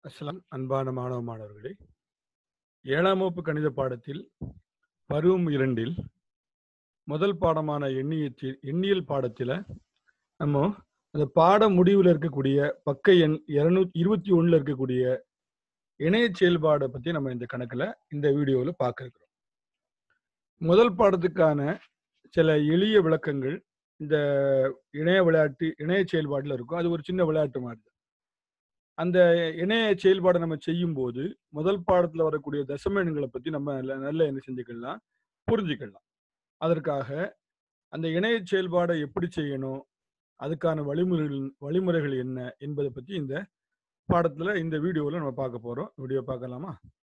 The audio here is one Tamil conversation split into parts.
அஸ்லாம் அன்பான மாணவ மாணவர்களே ஏழாம் வகுப்பு கணித பாடத்தில் பருவம் இரண்டில் முதல் பாடமான எண்ணியச்சி எண்ணியல் பாடத்தில் நம்ம அந்த பாட முடிவில் இருக்கக்கூடிய பக்க எண் இருநூத்தி இருபத்தி ஒண்ணுல இருக்கக்கூடிய இணைய செயல்பாடை பத்தி நம்ம இந்த கணக்குல இந்த வீடியோவில் பார்க்க இருக்கிறோம் முதல் பாடத்துக்கான சில எளிய விளக்கங்கள் இந்த இணைய விளையாட்டு இணைய செயல்பாட்டில் இருக்கும் அது ஒரு சின்ன விளையாட்டு மாதிரி தான். அந்த இணைய செயல்பாடை நம்ம செய்யும் போது முதல் பாடத்துல வரக்கூடிய தசம எண்களை பத்தி நம்ம நல்ல நல்ல என்ன செஞ்சுக்கலாம் புரிஞ்சுக்கலாம் அதற்காக அந்த இணைய செயல்பாடை எப்படி செய்யணும் அதுக்கான வழிமுறைகள் வழிமுறைகள் என்ன என்பதை பத்தி இந்த பாடத்துல இந்த வீடியோவில் நம்ம பார்க்க போறோம் வீடியோ பார்க்கலாமா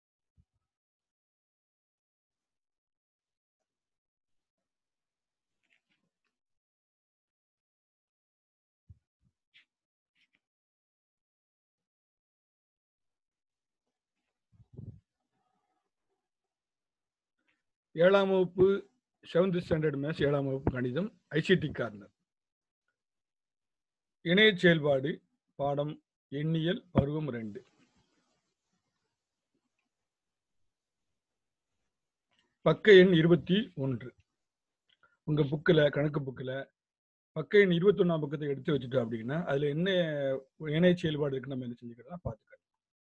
ஏழாம் வகுப்பு செவன்த் ஸ்டாண்டர்ட் மேத்ஸ் ஏழாம் வகுப்பு கணிதம் ஐசிடி கார்னர் இணைய செயல்பாடு பாடம் எண்ணியல் பருவம் ரெண்டு பக்க எண் இருபத்தி ஒன்று உங்க புக்கில் கணக்கு புக்கில் பக்க எண் இருபத்தொன்னாம் பக்கத்தை எடுத்து வச்சுட்டோம் அப்படின்னா அதுல என்ன இணைய செயல்பாடு இருக்கு நம்ம என்ன செஞ்சுக்கலாம் பார்த்துக்கலாம்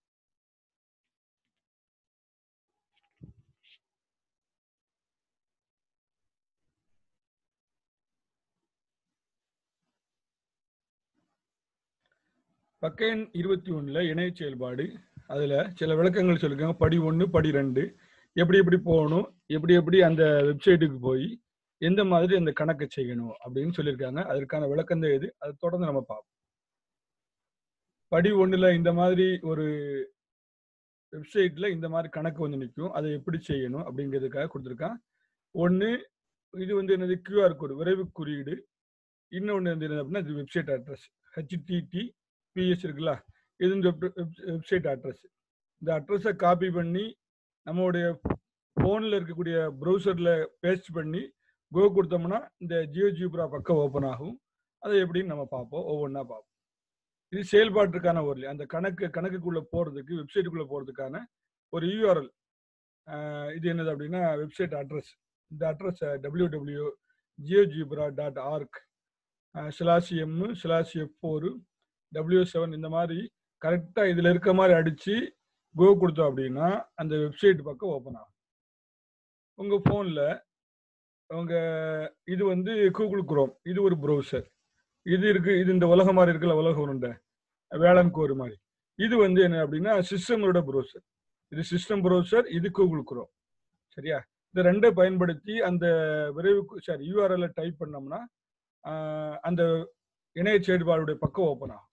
பக்க எண் இருபத்தி ஒண்ணுல இணைய செயல்பாடு அதுல சில விளக்கங்கள் சொல்லிருக்காங்க படி ஒன்று படி ரெண்டு எப்படி எப்படி போகணும் எப்படி எப்படி அந்த வெப்சைட்டுக்கு போய் எந்த மாதிரி அந்த கணக்கை செய்யணும் அப்படின்னு சொல்லியிருக்காங்க அதற்கான விளக்கம் தான் இது அதை தொடர்ந்து நம்ம பார்ப்போம் படி ஒண்ணுல இந்த மாதிரி ஒரு வெப்சைட்ல இந்த மாதிரி கணக்கு வந்து நிற்கும் அதை எப்படி செய்யணும் அப்படிங்கிறதுக்காக கொடுத்துருக்கான் ஒன்று இது வந்து என்னது கியூஆர் கோடு விரைவு குறியீடு இன்னொன்று வந்து என்னது அப்படின்னா இது வெப்சைட் அட்ரஸ் ஹெச்டிடி பிஎஸ் இருக்குல்ல இது இந்த வெப்சைட் அட்ரஸ் இந்த அட்ரஸை காப்பி பண்ணி நம்மளுடைய ஃபோனில் இருக்கக்கூடிய ப்ரௌசரில் பேஸ்ட் பண்ணி கோ கொடுத்தோம்னா இந்த ஜியோ ஜிப்ரா பக்கம் ஓப்பன் ஆகும் அதை எப்படின்னு நம்ம பார்ப்போம் ஒவ்வொன்றா பார்ப்போம் இது செயல்பாட்டுக்கான ஒரு அந்த கணக்கு கணக்குக்குள்ளே போகிறதுக்கு வெப்சைட்டுக்குள்ளே போகிறதுக்கான ஒரு யூஆர்எல் இது என்னது அப்படின்னா வெப்சைட் அட்ரஸ் இந்த address W W geo zebra dot org slash M slash F four W seven இந்த மாதிரி கரெக்டாக இதில் இருக்க மாதிரி அடித்து கோ கொடுத்தோம் அப்படின்னா அந்த வெப்சைட் பக்கம் ஓப்பன் ஆகும் உங்கள் ஃபோனில் உங்கள் இது வந்து கூகுள் குரோம் இது ஒரு ப்ரௌசர் இது இருக்கு இது இந்த உலகம் மாதிரி இருக்குல்ல உலக உருண்டை வேளாண் கோரு மாதிரி இது வந்து என்ன அப்படின்னா சிஸ்டமோட ப்ரௌசர் இது சிஸ்டம் ப்ரௌசர் இது கூகுள் குரோம் சரியா இந்த ரெண்டை பயன்படுத்தி அந்த விரைவு சாரி யூஆர்எல்ல டைப் பண்ணோம்னா அந்த இணைய செயல்பாடுடைய பக்கம் ஓப்பன் ஆகும்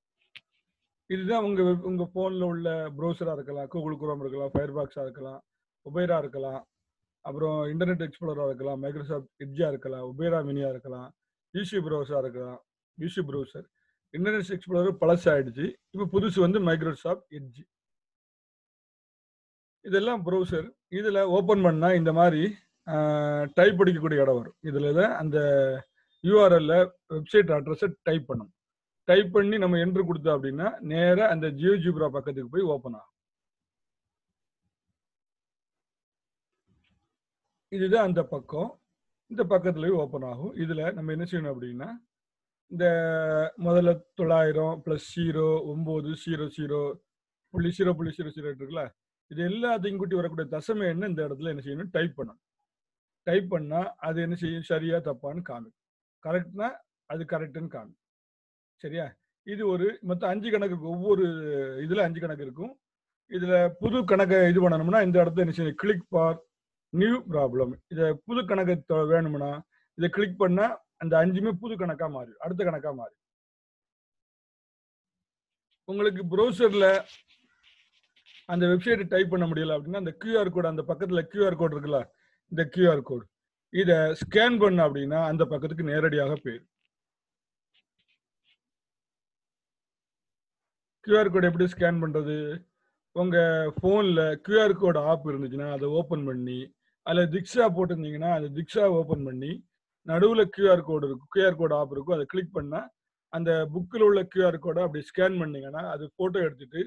இதுதான் உங்க உங்க போன்ல உள்ள ப்ரௌசரா இருக்கலாம் கூகுள் குரோம் இருக்கலாம் ஃபயர் பாக்ஸா இருக்கலாம் உபேரா இருக்கலாம் அப்புறம் இன்டர்நெட் எக்ஸ்ப்ளோரா இருக்கலாம் மைக்ரோசாஃப்ட் எட்ஜா இருக்கலாம் உபேரா மினியா இருக்கலாம் யூசி ப்ரௌசரா இருக்கலாம் யூசி ப்ரௌசர் இன்டர்நெட் எக்ஸ்ப்ளோரர் பழசாயிடுச்சு இப்போ புதுசு வந்து மைக்ரோசாஃப்ட் எட்ஜ் இதெல்லாம் ப்ரௌசர் இதுல ஓப்பன் பண்ணா இந்த மாதிரி டைப் படிக்கக்கூடிய இடம் வரும் இதுல தான் அந்த யூஆர்எல்ல வெப்சைட் அட்ரஸை டைப் பண்ணணும் டைப் பண்ணி நம்ம என்ட்ரு கொடுத்தோம் அப்படின்னா நேராக அந்த ஜியோ ஜிப்ரா பக்கத்துக்கு போய் ஓப்பன் ஆகும் இதுதான் அந்த பக்கம் இந்த பக்கத்துலயும் ஓப்பன் ஆகும் இதுல நம்ம என்ன செய்யணும் அப்படின்னா இந்த முதல்ல தொள்ளாயிரம் பிளஸ் ஜீரோ ஒன்பது ஜீரோ ஜீரோ புள்ளி ஜீரோ புள்ளி ஜீரோ ஜீரோ இருக்குல்ல இது எல்லாத்தையும் கூட்டி வரக்கூடிய தசம என்ன இந்த இடத்துல என்ன செய்யணும் டைப் பண்ணணும் டைப் பண்ணா அது என்ன செய்யும் சரியா தப்பான்னு காமிக்கும் கரெக்ட்னா அது கரெக்டுன்னு காணும் சரியா இது ஒரு மொத்தம் அஞ்சு கணக்கு ஒவ்வொரு இதுல அஞ்சு கணக்கு இருக்கும் இதுல புது கணக்கை இது பண்ணணும்னா இந்த இடத்துல என்ன செய்யணும் கிளிக் ஃபார் நியூ ப்ராப்ளம் இதை புது கணக்கு வேணும்னா இதை கிளிக் பண்ணா அந்த அஞ்சுமே புது கணக்கா மாறி அடுத்த கணக்கா மாறி உங்களுக்கு ப்ரௌசர்ல அந்த வெப்சைட் டைப் பண்ண முடியல அப்படின்னா அந்த கியூஆர் கோடு அந்த பக்கத்துல கியூஆர் கோடு இருக்குல்ல இந்த கியூஆர் கோடு இதை ஸ்கேன் பண்ண அப்படின்னா அந்த பக்கத்துக்கு நேரடியாக போயிடும் கியூஆர் கோடு எப்படி ஸ்கேன் பண்றது உங்க போன்ல கியூஆர் கோடு ஆப் இருந்துச்சுன்னா அதை ஓப்பன் பண்ணி அதில் திக்ஷா போட்டிருந்தீங்கன்னா அந்த திக்ஷா ஓப்பன் பண்ணி நடுவில் கியூஆர் கோடு இருக்கும் கியூஆர் கோடு ஆப் இருக்கும் அதை கிளிக் பண்ணா அந்த புக்கில் உள்ள கியூஆர் கோடை அப்படி ஸ்கேன் பண்ணீங்கன்னா அது போட்டோ எடுத்துட்டு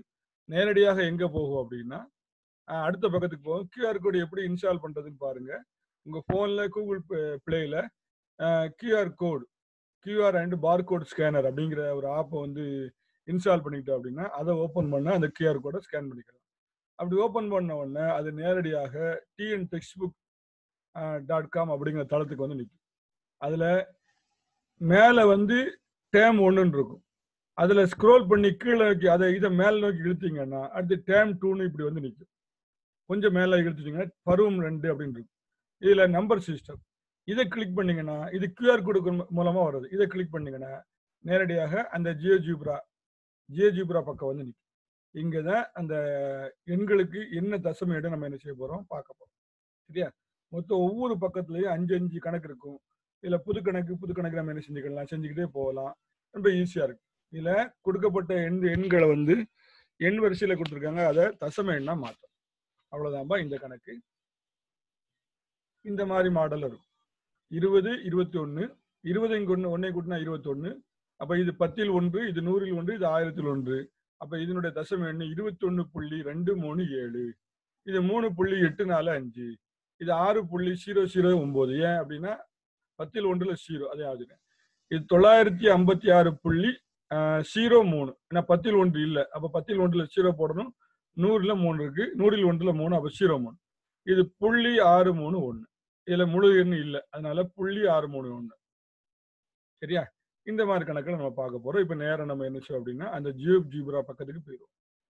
நேரடியாக எங்க போகும் அப்படின்னா அஹ், அடுத்த பக்கத்துக்கு போகும் கியூஆர் கோடு எப்படி இன்ஸ்டால் பண்றதுன்னு பாருங்க உங்க போன்ல கூகுள் பிளேல QR code QR and barcode scanner அப்படிங்கிற ஒரு ஆப்பை வந்து இன்ஸ்டால் பண்ணிக்கிட்டோம் அப்படின்னா அதை ஓப்பன் பண்ண அந்த கியூஆர் கோடை ஸ்கேன் பண்ணிக்கலாம் அப்படி ஓப்பன் பண்ண உடனே அது நேரடியாக TN text book dot com அப்படிங்கிற தளத்துக்கு வந்து நிற்கும் அதில் மேலே வந்து டேம் ஒன்றுன்னு இருக்கும் அதில் ஸ்க்ரோல் பண்ணி கீழே நோக்கி அதை இதை மேலே நோக்கி இழுத்தீங்கன்னா அடுத்து டேம் டூன்னு இப்படி வந்து நிற்கும் கொஞ்சம் மேலே இழுத்துட்டீங்கன்னா பருவம் ரெண்டு அப்படின்னு இருக்கும் இதில் நம்பர் சிஸ்டம் இதை கிளிக் பண்ணீங்கன்னா இது கியூஆர் கோடு மூலமாக வருது இதை கிளிக் பண்ணீங்கன்னா நேரடியாக அந்த ஜியோ ஜிப்ரா ஜியோ ஜிப்ரா பக்கம் வந்து நிற்கும் இங்கே தான் அந்த எண்களுக்கு என்ன தசம இடம் நம்ம என்ன செய்ய போகிறோம் பார்க்க போகிறோம் சரியா மொத்தம் ஒவ்வொரு பக்கத்துலேயும் அஞ்சு அஞ்சு கணக்கு இருக்கும் இதில் புது கணக்கு புது கணக்கு நம்ம என்ன செஞ்சுக்கலாம் செஞ்சுக்கிட்டே போகலாம் ரொம்ப ஈஸியாக இருக்கு இதில் கொடுக்கப்பட்ட எண் எண்களை வந்து எண் வரிசையில் கொடுத்துருக்காங்க அதை தசம எண்ணா மாற்றும் அவ்வளோதான்பா இந்த கணக்கு இந்த மாதிரி மாடல் இருக்கும் இருபது இருபத்தி ஒன்று இருபது இங்கே ஒன்று ஒன்றை கூட்டினா இருபத்தொன்று அப்போ இது பத்தில் ஒன்று இது நூறில் ஒன்று இது ஆயிரத்தில் ஒன்று அப்போ இதனுடைய தசம எண்ணு இருபத்தொன்று புள்ளி ரெண்டு மூணு ஏழு இது மூணு புள்ளி எட்டு நாலு அஞ்சு இது ஆறு புள்ளி ஜீரோ ஜீரோ ஒம்பது ஏன் அப்படின்னா பத்தில் ஒன்றில் ஜீரோ அதே ஆகுதுங்க இது தொள்ளாயிரத்தி ஐம்பத்தி ஆறு புள்ளி ஜீரோ மூணு ஏன்னா பத்தில் ஒன்று இல்லை அப்போ பத்தில் ஒன்றில் ஜீரோ போடணும் நூறில் மூணு இருக்கு நூறில் ஒன்றில் மூணு அப்போ ஜீரோ மூணு இது புள்ளி ஆறு மூணு ஒன்று இதில் முழு எண் இல்லை அதனால புள்ளி ஆறு மூணு ஒன்று சரியா இந்த மாதிரி கணக்கில் நம்ம பார்க்க போறோம் இப்போ நேரம் நம்ம என்ன செய்வோம் அப்படின்னா அந்த ஜியோ ஜீப்ரா பக்கத்துக்கு போயிடுவோம்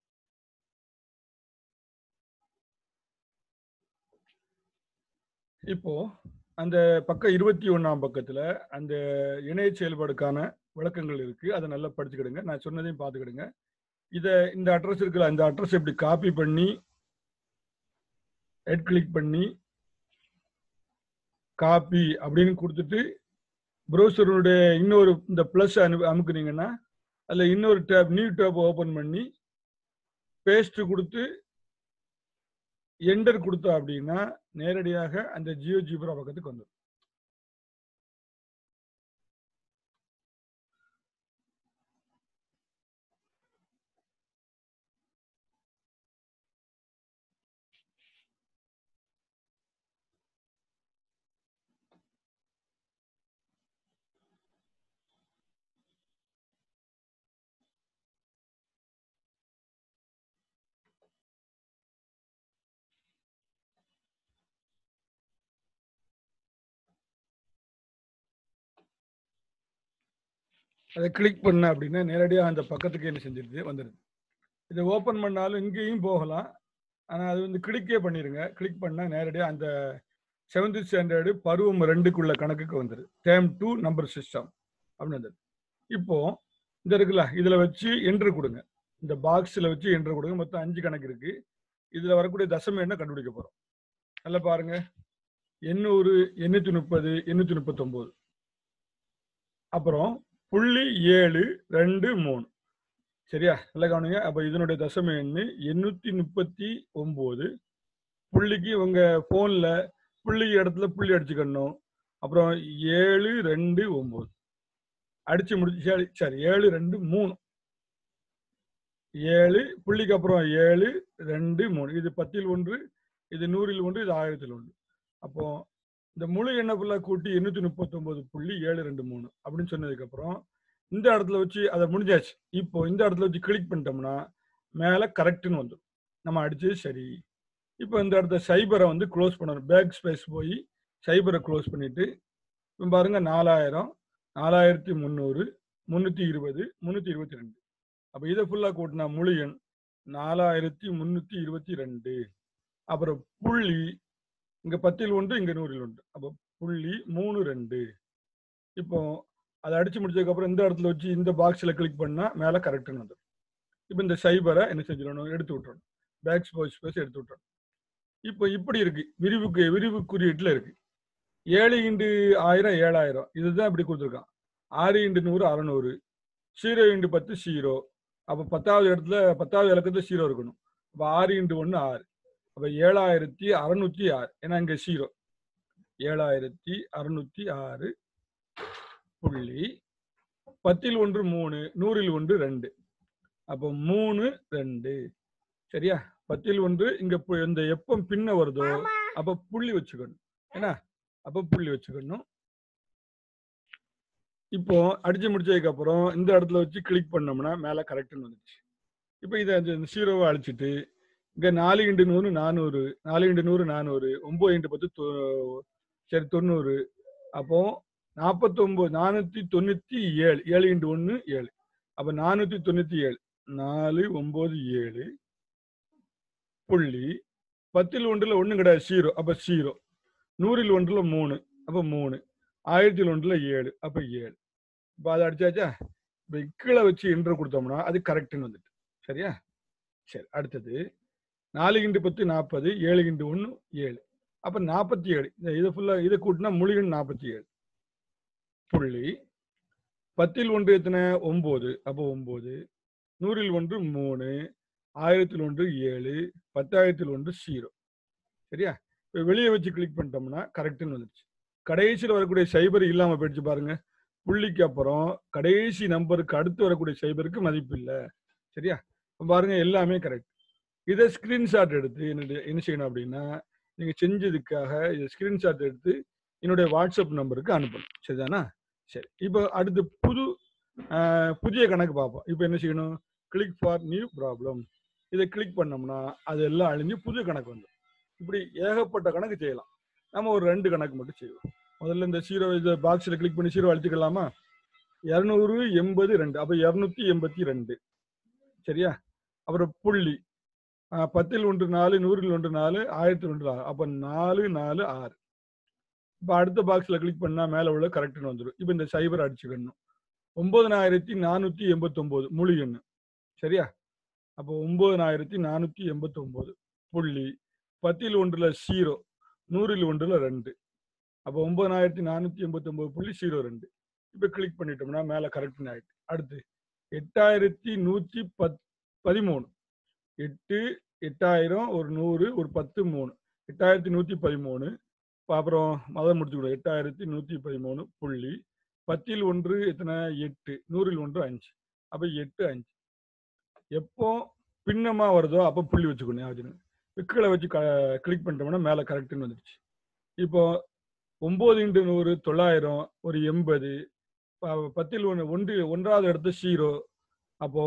இப்போ அந்த பக்கம் இருபத்தி ஒண்ணாம் பக்கத்துல அந்த இணைய செயல்பாடுக்கான விளக்கங்கள் இருக்கு அதை நல்லா படிச்சுக்கிடுங்க நான் சொன்னதையும் பார்த்துக்கிடுங்க இதை இந்த அட்ரஸ் இருக்குல்ல இந்த அட்ரஸ் இப்படி காப்பி பண்ணி ஹெட் கிளிக் பண்ணி காப்பி அப்படின்னு கொடுத்துட்டு ப்ரௌசருடைய இன்னொரு இந்த ப்ளஸ் அனு அமுக்குனீங்கன்னா அதில் இன்னொரு டேப் நியூ டேப் ஓப்பன் பண்ணி பேஸ்ட் கொடுத்து என்டர் கொடுத்தோம் அப்படின்னா நேரடியாக அந்த ஜியோ ஜிப்ரா பக்கத்துக்கு வந்துடும் அதை கிளிக் பண்ண அப்படின்னா நேரடியாக அந்த பக்கத்துக்கு என்ன செஞ்சிருது வந்துடுது இதை ஓப்பன் பண்ணாலும் இங்கேயும் போகலாம் ஆனால் அது வந்து கிளிக்கே பண்ணிடுங்க கிளிக் பண்ணால் நேரடியாக அந்த செவன்த் ஸ்டாண்டர்டு பருவம் ரெண்டுக்குள்ள கணக்குக்கு வந்துடுது டேம் டூ நம்பர் சிஸ்டம் அப்படின்னு வந்துடுது இப்போ இந்த இருக்குல்ல இதில் வச்சு என்ட்ரு கொடுங்க இந்த பாக்ஸில் வச்சு என்ட்ரு கொடுங்க மொத்தம் அஞ்சு கணக்கு இருக்கு இதில் வரக்கூடிய தசம எண்ணை கண்டுபிடிக்க போகிறோம் நல்லா பாருங்க எண்ணூறு எண்ணூற்றி முப்பது எண்ணூற்றி முப்பத்தொம்போது அப்புறம் புள்ளி ஏழு ரெண்டு மூணு சரியா நல்லா கவனிங்க அப்போ இதனுடைய தசம எண்ணு எண்ணூற்றி முப்பத்தி ஒம்பது புள்ளிக்கு உங்க ஃபோனில் புள்ளி இடத்துல புள்ளி அடிச்சுக்கணும் அப்புறம் ஏழு ரெண்டு ஒம்பது அடிச்சு முடிச்சு சரி, சரி ஏழு ரெண்டு மூணு ஏழு புள்ளிக்கு அப்புறம் ஏழு ரெண்டு மூணு இது பத்தில் ஒன்று இது நூறில் ஒன்று இது ஆயிரத்தில் ஒன்று அப்போ இந்த முழு எண்ணை ஃபுல்லாக கூட்டி எண்ணூற்றி முப்பத்தொம்போது புள்ளி ஏழு ரெண்டு மூணு அப்படின்னு சொன்னதுக்கப்புறம் இந்த இடத்துல வச்சு அதை முடிஞ்சாச்சு இப்போ இந்த இடத்துல வச்சு கிளிக் பண்ணிட்டோம்னா மேலே கரெக்டுன்னு வந்துடும் நம்ம அடிச்சது சரி இப்போ இந்த இடத்த சைபரை வந்து க்ளோஸ் பண்ணணும் பேக் ஸ்பேஸ் போய் சைபரை க்ளோஸ் பண்ணிட்டு இப்போ பாருங்க நாலாயிரம் நாலாயிரத்தி முந்நூறு முந்நூற்றி இருபது முந்நூற்றி இருபத்தி ரெண்டு அப்போ இதை ஃபுல்லாக கூட்டினா முழு எண் நாலாயிரத்தி முந்நூற்றி இருபத்தி ரெண்டு அப்புறம் புள்ளி இங்கே பத்தில் ஒன்று இங்கே நூறில் ஒன்று அப்போ புள்ளி மூணு ரெண்டு இப்போ அதை அடிச்சு முடிச்சதுக்கப்புறம் இந்த இடத்துல வச்சு இந்த பாக்ஸில் கிளிக் பண்ணால் மேலே கரெக்டுன்னு வந்துடும் இப்போ இந்த சைபரை என்ன செஞ்சிடணும் எடுத்து விட்டுறணும் பேக் ஸ்பேஸ் ஸ்பேஸ் எடுத்து விட்டுறணும் இப்போ இப்படி இருக்கு விரிவுக்கு விரிவு குறியீட்டில் இருக்கு ஏழு இண்டு ஆயிரம் ஏழாயிரம் இதுதான் இப்படி கொடுத்துருக்கான் ஆறு இண்டு நூறு அறநூறு ஜீரோ இண்டு பத்து ஜீரோ அப்போ பத்தாவது இடத்துல பத்தாவது இலக்கத்துல ஜீரோ இருக்கணும் அப்போ ஆறு இண்டு ஒன்று ஆறு அப்போ ஏழாயிரத்தி அறநூற்றி ஆறு ஏன்னா இங்கே ஜீரோ ஏழாயிரத்தி அறுநூத்தி ஆறு புள்ளி பத்தில் ஒன்று மூணு நூறில் ஒன்று ரெண்டு அப்போ மூணு ரெண்டு சரியா பத்தில் ஒன்று இங்க பு- இந்த எப்போ பின்ன வருதோ அப்ப புள்ளி வச்சுக்கணும் என்ன அப்ப புள்ளி வச்சுக்கணும் இப்போ அடிச்சு முடிச்சதுக்கு அப்புறம் இந்த இடத்துல வச்சு கிளிக் பண்ணோம்னா மேல கரெக்ட்னு வந்துச்சு இப்போ இதை இந்த ஜீரோவை அழிச்சிட்டு இங்க நாலு இண்டு நூறு நானூறு நாலு இண்டு நூறு நானூறு ஒன்பது இண்டு பத்து தொ- சரி தொண்ணூறு அப்போ நாற்பத்தொன்பது நானூத்தி தொண்ணூத்தி ஏழு ஏழு இண்டு ஒன்று ஏழு அப்ப நானூத்தி தொண்ணூத்தி ஏழு நாலு ஒன்பது ஏழு புள்ளி பத்தில் ஒன்றுல ஒண்ணும் கிடையாது ஜீரோ அப்ப ஜீரோ நூறில் ஒன்றுல மூணு அப்ப மூணு ஆயிரத்தில் ஒன்றுல ஏழு அப்ப ஏழு இப்போ அதை அடிச்சாச்சா இப்போ கீழே வச்சு என்ட்ரு கொடுத்தோம்னா அது கரெக்ட்னு வந்துட்டு சரியா சரி அடுத்தது நாலு இண்டு பத்து நாற்பது ஏழு இண்டு ஒன்று ஏழு அப்போ நாற்பத்தி ஏழு இந்த இது ஃபுல்லாக இதை கூட்டினா முழுகன் நாற்பத்தி ஏழு புள்ளி பத்தில் ஒன்று எத்தனை ஒம்பது அப்போ ஒம்பது நூறில் ஒன்று மூணு ஆயிரத்தில் ஒன்று ஏழு பத்தாயிரத்தில் ஒன்று ஜீரோ சரியா இப்போ வெளியே வச்சு கிளிக் பண்ணிட்டோம்னா கரெக்டுன்னு வந்துடுச்சு கடைசியில் வரக்கூடிய சைபர் இல்லாமல் போயிடுச்சு பாருங்க புள்ளிக்கு அப்புறம் கடைசி நம்பருக்கு அடுத்து வரக்கூடிய சைபருக்கு மதிப்பு இல்லை சரியா இப்ப பாருங்க எல்லாமே கரெக்ட் இதை ஸ்கிரீன்ஷாட் எடுத்து என்னுடைய என்ன செய்யணும் அப்படின்னா நீங்க செஞ்சதுக்காக இதை ஸ்கிரீன்ஷாட் எடுத்து என்னுடைய வாட்ஸ்அப் நம்பருக்கு அனுப்பணும் சரிதானா சரி இப்போ அடுத்து புது ஆஹ், புதிய கணக்கு பார்ப்போம் இப்போ என்ன செய்யணும் கிளிக் ஃபார் நியூ ப்ராப்ளம் இதை கிளிக் பண்ணோம்னா அது எல்லாம் அழிஞ்சு புது கணக்கு வந்துடும் இப்படி ஏகப்பட்ட கணக்கு செய்யலாம் நம்ம ஒரு ரெண்டு கணக்கு மட்டும் செய்வோம் முதல்ல இந்த ஜீரோ இந்த பாக்ஸில் கிளிக் பண்ணி ஜீரோ அழுத்திக்கலாமா இரநூறு எண்பது ரெண்டு அப்போ இரநூத்தி எண்பத்தி ரெண்டு சரியா அப்புறம் புள்ளி ஆஹ் பத்தில் ஒன்று நாலு நூறில் ஒன்று நாலு ஆயிரத்தில் ஒன்று ஆறு அப்போ நாலு நாலு ஆறு இப்போ அடுத்த பாக்ஸில் கிளிக் பண்ணால் மேலே உள்ள கரெக்ட்னு வந்துடும் இப்போ இந்த சைபர் அடிச்சுக்கணும் ஒன்பதனாயிரத்தி நானூற்றி எண்பத்தொம்போது முழு எண்ணு சரியா அப்போ ஒன்பதனாயிரத்தி நானூற்றி எண்பத்தொம்போது புள்ளி பத்தில் ஒன்றில் ஜீரோ நூறில் ஒன்றில் ரெண்டு அப்போ ஒன்பதனாயிரத்தி நானூற்றி எண்பத்தொம்போது புள்ளி ஜீரோ ரெண்டு இப்போ கிளிக் பண்ணிட்டோம்னா மேலே கரெக்ட்னு ஆயிட்டு அடுத்து எட்டாயிரத்தி நூற்றி பத் பதிமூணு எட்டு எட்டாயிரம் ஒரு நூறு ஒரு பத்து மூணு எட்டாயிரத்தி நூற்றி பதிமூணு இப்ப அப்புறம் மதம் முடிச்சுக்கணும் எட்டாயிரத்தி நூற்றி பதிமூணு புள்ளி பத்தில் ஒன்று எத்தனை எட்டு நூறில் ஒன்று அஞ்சு அப்போ எட்டு அஞ்சு எப்போ பின்னமா வருதோ அப்போ புள்ளி வச்சுக்கணும் ஞாபகம் கீழே வச்சு கிளிக் பண்ணிட்டோம்னா மேலே கரெக்டுன்னு வந்துடுச்சு இப்போ ஒம்பது இன்ட்டு நூறு தொள்ளாயிரம் ஒரு எண்பது ப- பத்தில் ஒன்று ஒன்று ஒன்றாவது இடத்து ஜீரோ அப்போ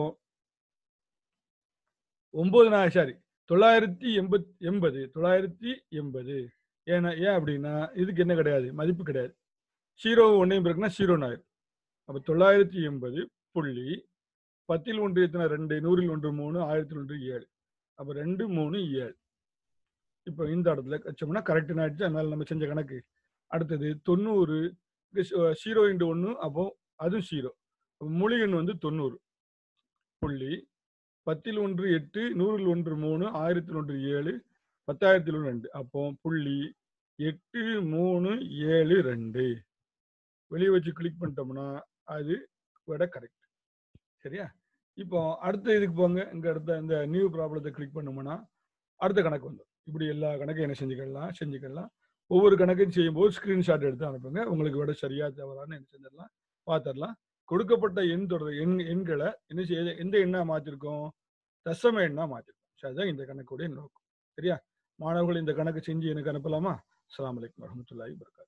ஒன்பது நான் சாரி தொள்ளாயிரத்தி எண்பத் எண்பது தொள்ளாயிரத்தி எண்பது ஏன்னா ஏன் அப்படின்னா இதுக்கு என்ன கிடையாது மதிப்பு கிடையாது ஜீரோ ஒன்றையும் பிறகுனா ஜீரோ ஆயிரும் அப்போ தொள்ளாயிரத்தி எண்பது புள்ளி பத்தில் ஒன்று எத்தனை ரெண்டு நூறில் ஒன்று மூணு ஆயிரத்தில் ஒன்று ஏழு அப்போ ரெண்டு மூணு ஏழு இப்போ இந்த இடத்துல வச்சோம்னா கரெக்டுன்னு ஆயிடுச்சு அதனால நம்ம செஞ்ச கணக்கு அடுத்தது தொண்ணூறு ஜீரோ இன்ட்டு ஒன்று அப்போ அதுவும் ஜீரோ முழு எண் வந்து தொண்ணூறு புள்ளி பத்தில் ஒன்று எட்டு நூறில் ஒன்று மூணு ஆயிரத்தில் ஒன்று ஏழு பத்தாயிரத்தில் ஒன்று ரெண்டு அப்போ புள்ளி எட்டு மூணு ஏழு ரெண்டு வெளியே வச்சு கிளிக் பண்ணிட்டோம்னா அது விட கரெக்ட் சரியா இப்போ அடுத்த இதுக்கு போங்க இங்க அடுத்த இந்த நியூ ப்ராப்ளத்தை கிளிக் பண்ணோம்னா அடுத்த கணக்கு வந்துடும் இப்படி எல்லா கணக்கும் என்ன செஞ்சுக்கலாம் செஞ்சுக்கலாம் ஒவ்வொரு கணக்கையும் செய்யும்போது ஸ்கிரீன்ஷாட் எடுத்து அனுப்புங்க உங்களுக்கு விட சரியா தவறான்னு என்ன செஞ்சிடலாம் பார்த்துடலாம் கொடுக்கப்பட்ட எண் தொடர் எண் எண்களை என்ன செய்ய எந்த எண்ணா மாத்திருக்கோம் தசம எண்ணா மாத்திருக்கோம் சரி, அதுதான் இந்த கணக்குடைய நோக்கம் சரியா மாணவர்கள் இந்த கணக்கு செஞ்சு எனக்கு அனுப்பலாமா அஸ்ஸலாமு அலைக்கும் வரஹ்மத்துல்லாஹி வபரகாத்துஹு